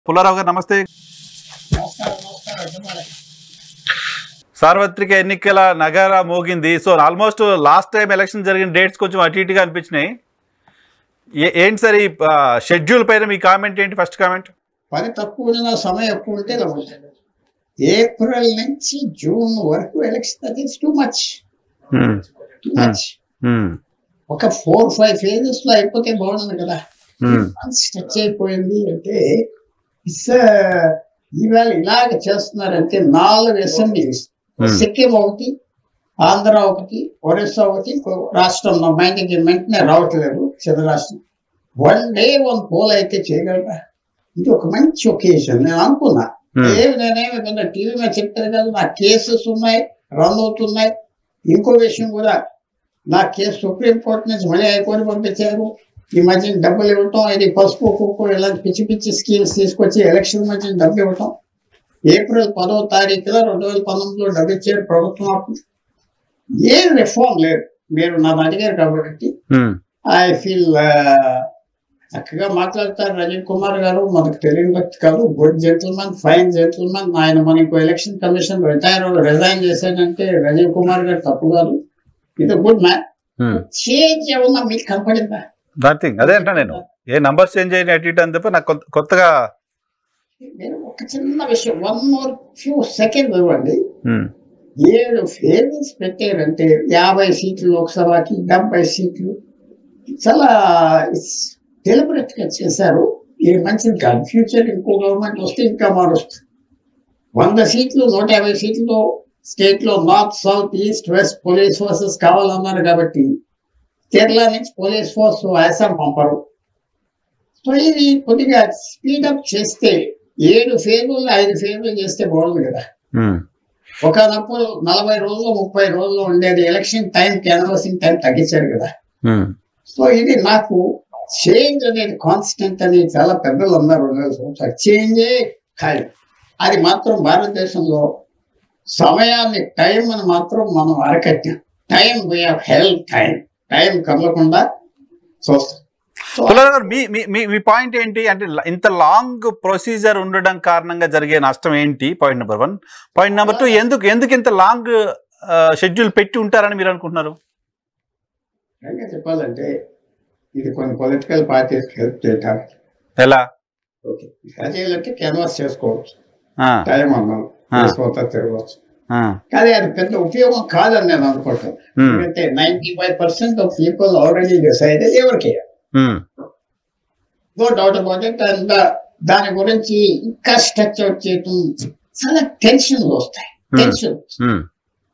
పుల్లారావు గారు నమస్తే సార్వత్రిక ఎన్నికల నగర మోగింది so almost last time election జరిగిన డేట్స్ కొంచెం అటు ఇటుగా అనిపించినాయి ఏ- ఏంటి సార్ ఈ షెడ్యూల్ పైన మీ కామెంట్ ఏంటి ఫస్ట్ కామెంట్ పని తక్కువ ఉన్న సమయం ఎక్కువ ఉంటే నవ్వుతాడు ఏప్రిల్ నుంచి జూన్ వరకు ఎలక్షన్ అది టూ మచ్ టూ మచ్ ఒక ఫోర్ ఫైవ్ ఫేజెస్ లో అయిపోతే బాగుంది కదా మంత్స్ టచ్ అయిపోయింది అంటే ఇట్స్ ఈవేళ ఇలాగ చేస్తున్నారంటే నాలుగు అసెంబ్లీస్ సిక్కిం ఒకటి ఆంధ్ర ఒకటి ఒరిస్సా ఒకటి ఇంకో రాష్ట్రం నా మైండ్కి వెంటనే రావట్లేదు చిన్న రాష్ట్రం వన్ డే వన్ పోల్ అయితే చేయగలరా ఇది ఒక మంచి ఒకేషన్ నేను అనుకున్నా ఏమి నేనేమి విన్నా టీవీ మీద చెప్తాను కదా నా కేసెస్ ఉన్నాయి రన్ అవుతున్నాయి ఇంకో విషయం కూడా నా కేసు సుప్రీం కోర్టు నుంచి మళ్ళీ హైకోర్టు పంపించారు ఈ మధ్య డబ్బులు ఇవ్వటం ఇది పసుపు కుక్కు ఇలాంటి పిచ్చి పిచ్చి స్కీమ్స్ తీసుకొచ్చి ఎలక్షన్ మధ్య డబ్బు ఇవ్వటం ఏప్రిల్ పదో తారీఖులో రెండు వేల పంతొమ్మిదిలో డబ్బు ఇచ్చారు ప్రభుత్వం అప్పుడు ఏం రిఫార్మ్ లేదు మీరు నన్ను అడిగారు కాబట్టి ఐ ఫీల్ చక్కగా మాట్లాడతారు రజీవ్ కుమార్ గారు మనకు తెలియని వ్యక్తి కాదు గుడ్ జెంటిల్మన్ ఫైన్ జెంటిల్మన్ ఆయన మనకు ఎలక్షన్ కమిషన్ రిటైర్ రిజైన్ చేశాడంటే రజీవ్ కుమార్ గారు తప్పు కాదు ఇది గుడ్ మ్యాన్ చేంజ్ ఏమన్నా మీకు కనపడిందా నథింగ్ అదే అంటా నేను ఏ నంబర్స్ చేంజ్ అయిన అటు ఇటు అని తప్ప నాకు కొత్త- కొత్తగా మీరు ఒక చిన్న విషయం వన్ మోర్ ఫ్యూ సెకండ్ ఇవ్వండి ఉమ్, ఏడు ఫేజెస్ పెట్టారంటే యాభై సీట్లు లోక్సభకి డెబ్బై సీట్లు చాలా డెలిబరేట్ గా చేశారు ఇది మంచిది కాదు ఫ్యూచర్ ఇంకో గవర్నమెంట్ వస్తే ఇంకా మారుస్తుంది వంద సీట్లు నూట యాభై సీట్లు స్టేట్ లో north south east west police forces కావాలన్నారు కాబట్టి కేరళ నుంచి పోలీస్ ఫోర్స్ ఆసాం పంపరు సో ఇది కొద్దిగా స్పీడప్ చేస్తే ఏడు ఫేజులు ఐదు ఫేజులు చేస్తే బాగుంది కదా ఉమ్, ఒకనప్పుడు నలభై రోజులు ముప్పై రోజులు ఉండేది ఎలక్షన్ టైం క్యాన్వాసింగ్ టైం తగ్గించారు కదా ఉమ్, సో ఇది నాకు చేంజ్ అనేది కాన్స్టెంట్ అని చాలా పెద్దలు అన్నారు చేంజే ఖాయం అది మాత్రం భారతదేశంలో సమయాన్ని టైం అని మాత్రం మనం అరకట్టాం time we held time time కదలకుండా చూస్తాం సో పుల్లారావు గారు మీ మీ- మీ మీ పాయింట్ ఏంటి అంటే ల- ఇంత లాంగ్ ప్రొసీజర్ ఉండడం కారణంగా జరిగే నష్టం ఏంటి point number one point number two ఎందుకు ఎందుకు ఇంత లాంగ్ షెడ్యూల్ పెట్టి ఉంటారని మీరు అనుకుంటున్నారు నిజంగా చెప్పాలంటే ఇది కొన్ని పొలిటికల్ పార్టీస్ హెల్ప్ చేయడానికి ఎలా ఓకే ఎలా చేయాలంటే క్యాన్వాస్ చేసుకోవచ్చు ఆ, టైం అన్నాం ఆ. చేసుకోవచ్చా తిరగవచ్చు ఆ, కానీ అది పెద్ద ఉపయోగం కాదని నేను అనుకుంటాను ఉమ్, ఎందుకంటే ninety five percent of people already decide ఎవరికి um, no doubt about it and దాని గురించి ఇంకా స్ట్రచ్ అవుట్ చేయటం చాలా టెన్షన్ వస్తాయి టెన్షన్ ఉమ్,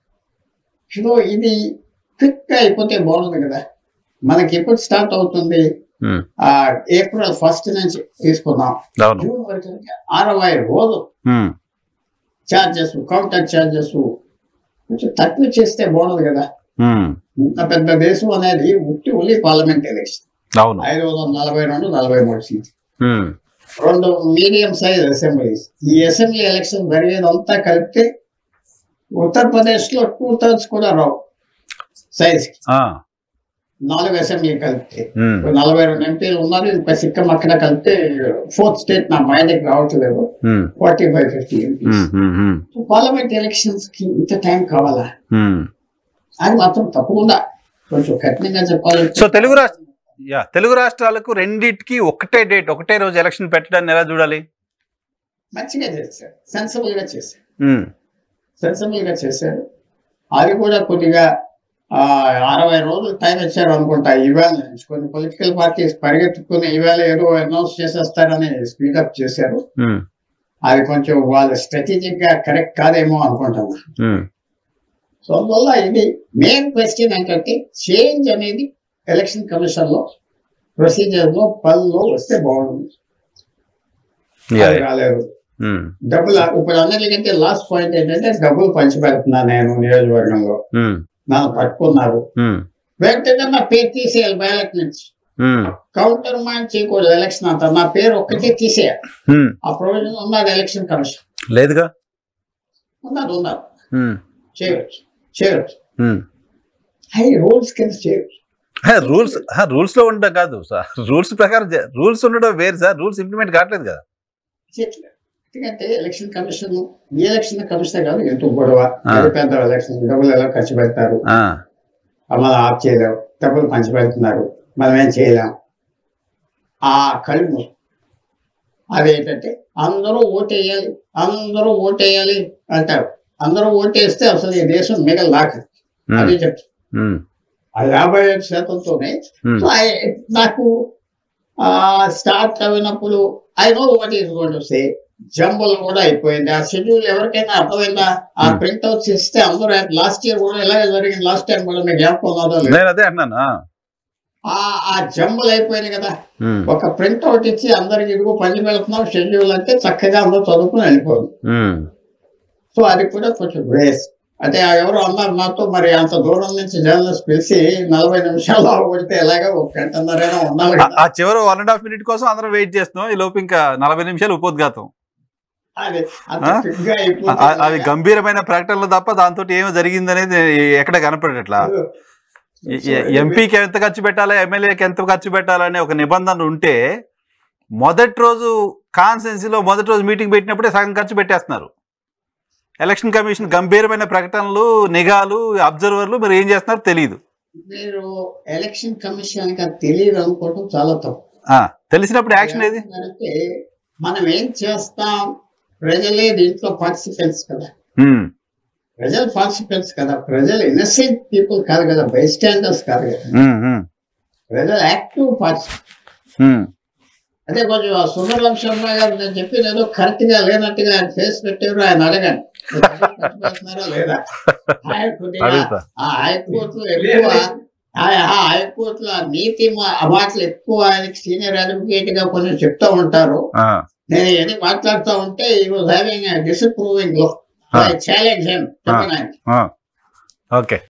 సో ఇది క్విక్ గా అయిపోతే బాగుంది కదా మనకి ఎప్పుడు స్టార్ట్ అవుతుంది ఉమ్, ఆ ఏప్రిల్ ఫస్ట్ నుంచి తీసుకున్నాం అవును జూన్ వరకు అరవై రోజులు ఉమ్, ఛార్జెస్ కౌంటర్ ఛార్జెస్ కొంచెం తక్కువ చేస్తే బాగుంది కదా ఉమ్, ఇంత పెద్ద దేశం అనేది ఉట్టి ఉల్లి పార్లమెంట్ ఎలక్షన్ అవును ఐదు వందల నలభై రెండు నలభై మూడు సీట్లు ఉమ్, రెండు మీడియం సైజ్ అసెంబ్లీస్ ఈ అసెంబ్లీ ఎలక్షన్ జరిగేదంతా కలిపితే ఉత్తరప్రదేశ్ లో టూ థర్డ్స్ కూడా రావు సైజ్ ఆ, నాలుగు అసెంబ్లీ కలిపితే ఉమ్, ఇప్పుడు నలభై రెండు ఎంపీలు ఉన్నారు ఇంకా సిక్కం అక్కడ కలిపితే ఫోర్త్ స్టేట్ నా మైండ్కి రావట్లేదు um, forty five fifty MPs um, um, um, parliament elections కి ఇంత టైం కావాలా ఉమ్. అది మాత్రం తప్పకుండా కొంచెం కఠినంగా చెప్పాలంటే సో తెలుగు రాష్ట్ర యా తెలుగు రాష్ట్రాలకు రెండిటికి ఒకటే డేట్ ఒకటే రోజు ఎలక్షన్ పెట్టడాన్ని ఎలా చూడాలి మంచిగా చేశారు సెన్సిబుల్ గా చేశారు ఉమ్, సెన్సిబుల్ గా చేశారు అది కూడా కొద్దిగా ఆ, అరవై రోజులు టైం ఇచ్చారు అనుకుంటా ఈవేళ నుంచి కొన్ని పొలిటికల్ పార్టీస్ పరిగెత్తుకుని ఈవేళ ఏదో అనౌన్స్ చేసేస్తారని స్పీడప్ చేశారు ఉమ్, అది కొంచెం వాళ్ళ స్ట్రాటజిక్ గా కరెక్ట్ కాదేమో అనుకుంటున్నా ఉమ్, సో అందువల్ల ఇది మెయిన్ క్వశ్చన్ ఏంటంటే చేంజ్ అనేది ఎలక్షన్ కమిషన్ లో ప్రొసీజర్ లో పనులు వస్తే బాగుంటుంది యా, అది యా. రాలేదు ఉమ్, డబ్బులు ఇప్పుడు అన్నిటికంటే లాస్ట్ పాయింట్ ఏంటంటే డబ్బులు పంచిపెడుతున్నా నేను నియోజకవర్గంలో ఉమ్, నన్ను పట్టుకున్నారు ఉమ్, వెంటనే నా పేరు తీసేయాలి బ్యాలెట్ నుంచి ఉమ్, కౌంటర్ మైండ్ చేయకూడదు ఎలక్షన్ అంతా నా పేరు ఒక్కటే తీసేయాలి ఉమ్. ఆ ప్రొవిజన్ ఉన్నది ఎలక్షన్ కమిషన్ లేదుగా ఉన్నది ఉన్నది ఉమ్, చేయవచ్చు చేయవచ్చు ఉమ్. అవి రూల్స్ కింద చేయవచ్చు హే, రూల్స్ హా, రూల్స్ లో ఉండడం కాదు సార్ రూల్స్ ప్రకారం రూల్స్ ఉండడం వేరు సార్ రూల్స్ ఇంప్లిమెంట్ కావట్లేదు కదా చేయట్లేదు ఎందుకంటే ఎలక్షన్ కమిషన్ ఈ ఎలక్షన్ కమిషన్ కాదు ఎందుకు గొడవ ఆ. పెద్ద పెద్ద ఎలక్షన్ డబ్బులు ఎలా ఖర్చు పెడతారు ఆ, మనం ఆఫ్ చేయలేం డబ్బులు పంచి పెడుతున్నారు మనం ఏం చేయలేం ఆ కళ్ళు అదేంటంటే అందరూ ఓటేయాలి అందరూ ఓటేయాలి అంటారు అందరూ ఓటేస్తే అసలు ఈ దేశం మిగలదాక ఉమ్, అది చెప్తారు ఉమ్, ఆ యాభై ఐదు శాతంతోనే ఉమ్, సో I- నాకు స్టార్ట్ అయినప్పుడు I know what is going to say jumble కూడా అయిపోయింది ఆ షెడ్యూల్ ఎవరికైనా అర్థమైందా ఆ Hmm. ప్రింట్ అవుట్స్ ఇస్తే అందరూ లాస్ట్ ఇయర్ కూడా ఇలాగే జరిగింది లాస్ట్ టైం కూడా మీకు జ్ఞాపకం ఉన్నదో లేదో. నేను అదే అంటున్నాను ఆ, ఆ ఆ జంబుల్ అయిపోయింది కదా ఉమ్, ఒక ప్రింట్ అవుట్ ఇచ్చి అందరికి ఇదిగో పని వెళ్తున్నాం షెడ్యూల్ అంటే చక్కగా అందరూ చదువుకుని వెళ్ళిపోదు ఉమ్, సో అది కూడా కొంచెం వేస్ట్ అంటే ఆ ఎవరు అన్నారు నాతో మరి అంత దూరం నుంచి జర్నలిస్ట్ పిలిచి నలభై నిమిషాలు కొడితే ఎలాగో ఒక గంటన్నరైనా ఉండాలి ఆ- కదా ఆ చివరి వన్ అండ్ హాఫ్ మినిట్ కోసం అందరం వెయిట్ చేస్తున్నాం ఈ లోపు ఇంకా నలభై నిమిషాలు ఉపోద్ఘాతం అది అంత ఆ? quick గా ఆ- అయిపోతుంది ఆ- అవి గంభీరమైన ప్రకటనలు తప్ప దాంతో ఏమో జరిగింది అనేది ఎక్కడ కనపడేట్లా So, ఎంపీకి ఎంత ఖర్చు పెట్టాలి ఎమ్మెల్యేకి ఎంత ఖర్చు పెట్టాలనే ఒక నిబంధన ఉంటే మొదటి రోజు కాన్సెన్సీలో మొదటి రోజు మీటింగ్ పెట్టినప్పుడే సగం ఖర్చు పెట్టేస్తున్నారు ఎలక్షన్ కమిషన్ గంభీరమైన ప్రకటనలు నిఘాలు అబ్జర్వర్లు మీరు ఏం చేస్తున్నారో తెలియదు మీరు ఎలక్షన్ కమిషన్ గా తెలియదు అనుకోవటం చాలా తప్పు ఆ, తెలిసినప్పుడు యాక్షన్ ఏది అంటే మనం ఏం చేస్తాం ప్రజలే దీంట్లో పార్టిసిపెంట్స్ కదా ఉమ్, ప్రజలు పార్టిసిపెంట్స్ కదా ప్రజలు ఇన్నసెంట్ పీపుల్ కాదు కదా బై స్టాండర్స్ కాదు కదా ఉమ్, ఉమ్, ప్రజలు యాక్టివ్ పార్టిసిపెంట్ ఉమ్, అదే కొంచెం ఆ సుందరం శర్మ గారు నేను చెప్పిన ఏదో కరెక్ట్ గా లేనట్టుగా ఆయన ఫేస్ పెట్టారు ఆయన అడగండి మీరు ఖర్చు పెడుతున్నారా లేదా ఆయన కొద్దిగా అడుగుతా ఆ హైకోర్టులో ఎక్కువ ఆ- ఆ హైకోర్టులో ఆ నీతి మా- ఆ మాటలు ఎక్కువ ఆయనకి సీనియర్ అడ్వకేట్ గా కొంచెం చెప్తా ఉంటారు ఆ, నేను ఏది మాట్లాడుతూ ఉంటే ఈ వాజ్ హ్యావింగ్ డిసప్రూవింగ్ లో ఛాలెంజ్ చెప్పిన ఆ, ఓకే